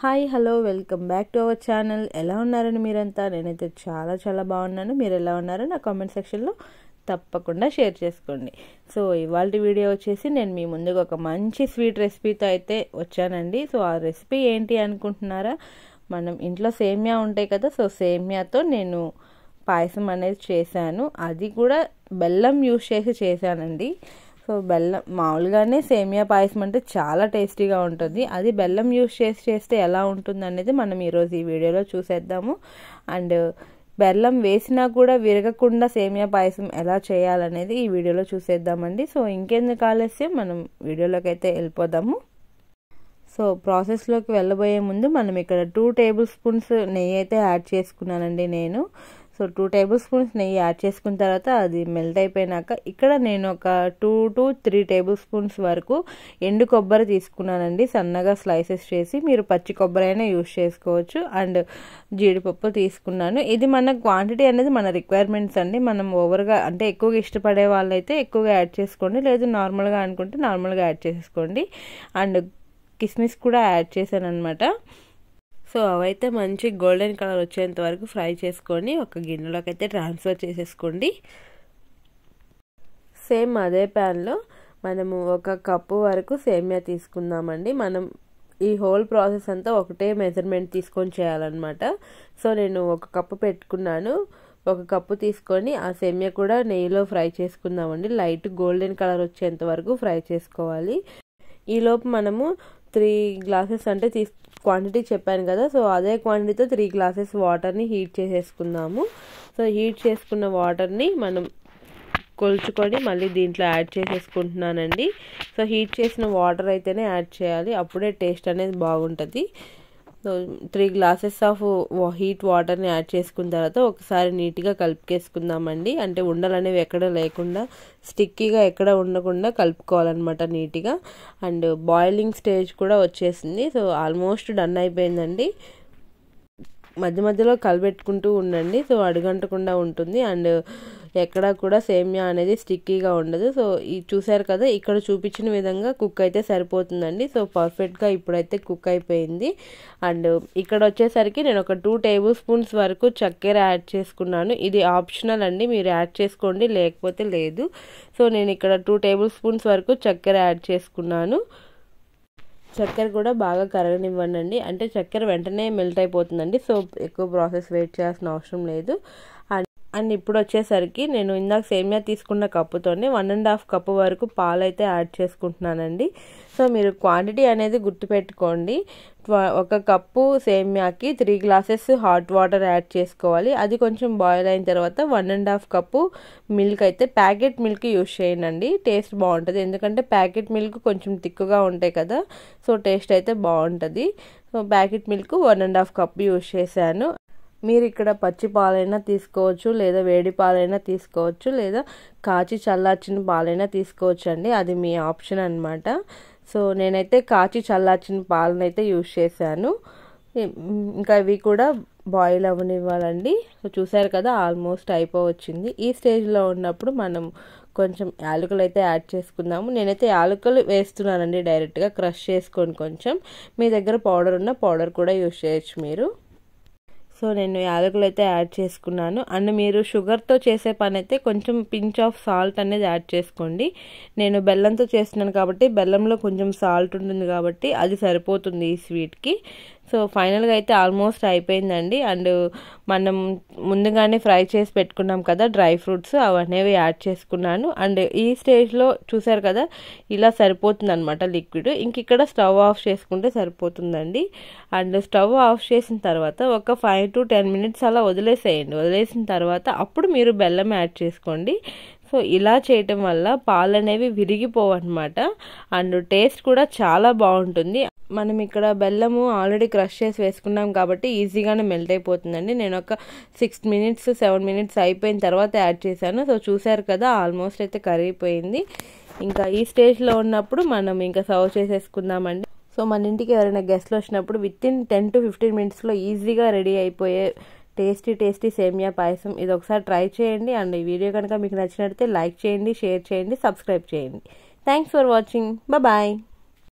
hi hello welcome back to our channel ఎలా ఉన్నారని మీరంతా నేనైతే చాలా చాలా బాగున్నాను మీరు ఎలా ఉన్నారో నా కామెంట్ సెక్షన్లో తప్పకుండా షేర్ చేసుకోండి సో ఇవాళ వీడియో వచ్చేసి నేను మీ ముందుకు ఒక మంచి స్వీట్ రెసిపీతో అయితే వచ్చానండి సో ఆ రెసిపీ ఏంటి అనుకుంటున్నారా మనం ఇంట్లో సేమియా ఉంటాయి కదా సో సేమియాతో నేను పాయసం అనేది చేశాను అది కూడా బెల్లం యూస్ చేసి చేశానండి సో బెల్లం మామూలుగానే సేమియా పాయసం అంటే చాలా టేస్టీగా ఉంటుంది అది బెల్లం యూస్ చేసి చేస్తే ఎలా ఉంటుంది అనేది మనం ఈరోజు ఈ వీడియోలో చూసేద్దాము అండ్ బెల్లం వేసినా కూడా విరగకుండా సేమియా పాయసం ఎలా చేయాలనేది ఈ వీడియోలో చూసేద్దామండి సో ఇంకెందుకు ఆలస్యం మనం వీడియోలోకి అయితే వెళ్ళిపోదాము సో ప్రాసెస్లోకి వెళ్ళబోయే ముందు మనం ఇక్కడ టూ టేబుల్ స్పూన్స్ నెయ్యి అయితే యాడ్ చేసుకున్నానండి నేను సో టూ టేబుల్ స్పూన్స్ నెయ్యి యాడ్ చేసుకున్న తర్వాత అది మెల్ట్ అయిపోయినాక ఇక్కడ నేను ఒక two to three tablespoons వరకు ఎండు కొబ్బరి తీసుకున్నానండి సన్నగా స్లైసెస్ చేసి మీరు పచ్చి కొబ్బరి అయినా యూస్ చేసుకోవచ్చు అండ్ జీడిపప్పు తీసుకున్నాను ఇది మన క్వాంటిటీ అనేది మన రిక్వైర్మెంట్స్ అండి మనం ఓవర్గా అంటే ఎక్కువగా ఇష్టపడే వాళ్ళైతే ఎక్కువగా యాడ్ చేసుకోండి లేదు నార్మల్గా అనుకుంటే నార్మల్గా యాడ్ చేసుకోండి అండ్ కిస్మిస్ కూడా యాడ్ చేశాను అనమాట సో అవైతే మంచి గోల్డెన్ కలర్ వచ్చేంత వరకు ఫ్రై చేసుకొని ఒక గిన్నెలోకి అయితే ట్రాన్స్ఫర్ చేసేసుకోండి సేమ్ అదే ప్యాన్లో మనము ఒక కప్పు వరకు సేమియా తీసుకుందామండి మనం ఈ హోల్ ప్రాసెస్ అంతా ఒకటే మెజర్మెంట్ తీసుకొని చేయాలన్నమాట సో నేను ఒక కప్పు పెట్టుకున్నాను ఒక కప్పు తీసుకొని ఆ సేమియా కూడా నెయ్యిలో ఫ్రై చేసుకుందామండి లైట్ గోల్డెన్ కలర్ వచ్చేంత వరకు ఫ్రై చేసుకోవాలి ఈలోపు మనము త్రీ గ్లాసెస్ అంటే తీసు క్వాంటిటీ చెప్పాను కదా సో అదే క్వాంటిటీతో త్రీ గ్లాసెస్ వాటర్ని హీట్ చేసేసుకుందాము సో హీట్ చేసుకున్న వాటర్ని మనం కొలుచుకొని మళ్ళీ దీంట్లో యాడ్ చేసేసుకుంటున్నానండి సో హీట్ చేసిన వాటర్ అయితేనే యాడ్ చేయాలి అప్పుడే టేస్ట్ అనేది బాగుంటుంది so three glasses of heat వాటర్ని యాడ్ చేసుకున్న తర్వాత ఒకసారి నీట్గా కలుపుకేసుకుందామండి అంటే ఉండలు అనేవి ఎక్కడ లేకుండా స్టిక్కీగా ఎక్కడ ఉండకుండా కలుపుకోవాలన్నమాట నీట్గా అండ్ బాయిలింగ్ స్టేజ్ కూడా వచ్చేసింది సో ఆల్మోస్ట్ డన్ అయిపోయిందండి మధ్య మధ్యలో కలిపెట్టుకుంటూ ఉండండి సో అడుగంటకుండా ఉంటుంది అండ్ ఎక్కడ కూడా సేమియా అనేది స్టిక్కీగా ఉండదు సో ఈ చూసారు కదా ఇక్కడ చూపించిన విధంగా కుక్ అయితే సరిపోతుందండి సో పర్ఫెక్ట్గా ఇప్పుడైతే కుక్ అయిపోయింది అండ్ ఇక్కడ వచ్చేసరికి నేను ఒక టూ టేబుల్ స్పూన్స్ వరకు చక్కెర యాడ్ చేసుకున్నాను ఇది ఆప్షనల్ అండి మీరు యాడ్ చేసుకోండి లేకపోతే లేదు సో నేను ఇక్కడ టూ టేబుల్ స్పూన్స్ వరకు చక్కెర యాడ్ చేసుకున్నాను చక్కెర కూడా బాగా కరగనివ్వండి అంటే చక్కెర వెంటనే మెల్ట్ అయిపోతుందండి సో ఎక్కువ ప్రాసెస్ వెయిట్ చేయాల్సిన అవసరం లేదు అండ్ అండ్ ఇప్పుడు వచ్చేసరికి నేను ఇందాక సేమియా తీసుకున్న కప్పుతోనే వన్ అండ్ హాఫ్ కప్పు వరకు పాలు అయితే యాడ్ చేసుకుంటున్నానండి సో మీరు క్వాంటిటీ అనేది గుర్తుపెట్టుకోండి ఒక కప్పు సేమియాకి three glasses hot water add చేసుకోవాలి అది కొంచెం బాయిల్ అయిన తర్వాత one and half cup milk అయితే ప్యాకెట్ మిల్క్ యూస్ చేయండి టేస్ట్ బాగుంటుంది ఎందుకంటే ప్యాకెట్ మిల్క్ కొంచెం తిక్కుగా ఉంటాయి కదా సో టేస్ట్ అయితే బాగుంటుంది so packet milk one and half cup use చేశాను మీరు ఇక్కడ పచ్చి పాలైనా తీసుకోవచ్చు లేదా వేడి పాలైనా తీసుకోవచ్చు లేదా కాచి చల్లార్చిన పాలైనా తీసుకోవచ్చు అండి అది మీ ఆప్షన్ అనమాట సో నేనైతే కాచి చల్లార్చిన పాలను అయితే యూజ్ చేశాను ఇంకా ఇవి కూడా బాయిల్ అవ్వనివ్వాలండి సో చూసారు కదా ఆల్మోస్ట్ అయిపోవచ్చింది ఈ స్టేజ్లో ఉన్నప్పుడు మనం కొంచెం యాలకులు అయితే యాడ్ చేసుకుందాము నేనైతే యాలకులు వేస్తున్నానండి డైరెక్ట్గా క్రష్ చేసుకొని కొంచెం మీ దగ్గర పౌడర్ ఉన్న పౌడర్ కూడా యూజ్ చేయొచ్చు మీరు సో నేను యాలకులు అయితే యాడ్ చేసుకున్నాను అండ్ మీరు షుగర్తో చేసే పని అయితే కొంచెం పించ్ ఆఫ్ సాల్ట్ అనేది యాడ్ చేసుకోండి నేను బెల్లంతో చేస్తున్నాను కాబట్టి బెల్లంలో కొంచెం సాల్ట్ ఉంటుంది కాబట్టి అది సరిపోతుంది ఈ స్వీట్కి సో ఫైనల్గా అయితే ఆల్మోస్ట్ అయిపోయిందండి అండ్ మనం ముందుగానే ఫ్రై చేసి పెట్టుకున్నాం కదా డ్రై ఫ్రూట్స్ అవనేవి యాడ్ చేసుకున్నాను అండ్ ఈ స్టేజ్లో చూసారు కదా ఇలా సరిపోతుంది అనమాట లిక్విడ్ ఇంక ఇక్కడ స్టవ్ ఆఫ్ చేసుకుంటే సరిపోతుందండి అండ్ స్టవ్ ఆఫ్ చేసిన తర్వాత ఒక ఫైవ్ టు టెన్ మినిట్స్ అలా వదిలేసేయండి వదిలేసిన తర్వాత అప్పుడు మీరు బెల్లం యాడ్ చేసుకోండి సో ఇలా చేయటం వల్ల పాలు అనేవి విరిగిపోవన్నమాట అండ్ టేస్ట్ కూడా చాలా బాగుంటుంది మనం ఇక్కడ బెల్లము ఆల్రెడీ క్రష్ చేసి వేసుకున్నాం కాబట్టి ఈజీగానే మెల్ట్ అయిపోతుందండి నేను ఒక సిక్స్ మినిట్స్ సెవెన్ మినిట్స్ అయిపోయిన తర్వాత యాడ్ చేశాను సో చూసారు కదా ఆల్మోస్ట్ అయితే కరిగిపోయింది ఇంకా ఈ స్టేజ్లో ఉన్నప్పుడు మనం ఇంకా సర్వ్ చేసేసుకుందామండి సో మన ఇంటికి ఎవరైనా గెస్ట్లు వచ్చినప్పుడు within ten to fifteen మినిట్స్లో ఈజీగా రెడీ అయిపోయే టేస్టీ టేస్టీ సేమియా పాయసం ఇది ఒకసారి ట్రై చేయండి అండ్ ఈ వీడియో కనుక మీకు నచ్చినట్లయితే లైక్ చేయండి షేర్ చేయండి సబ్స్క్రైబ్ చేయండి థ్యాంక్స్ ఫర్ వాచింగ్ బాయ్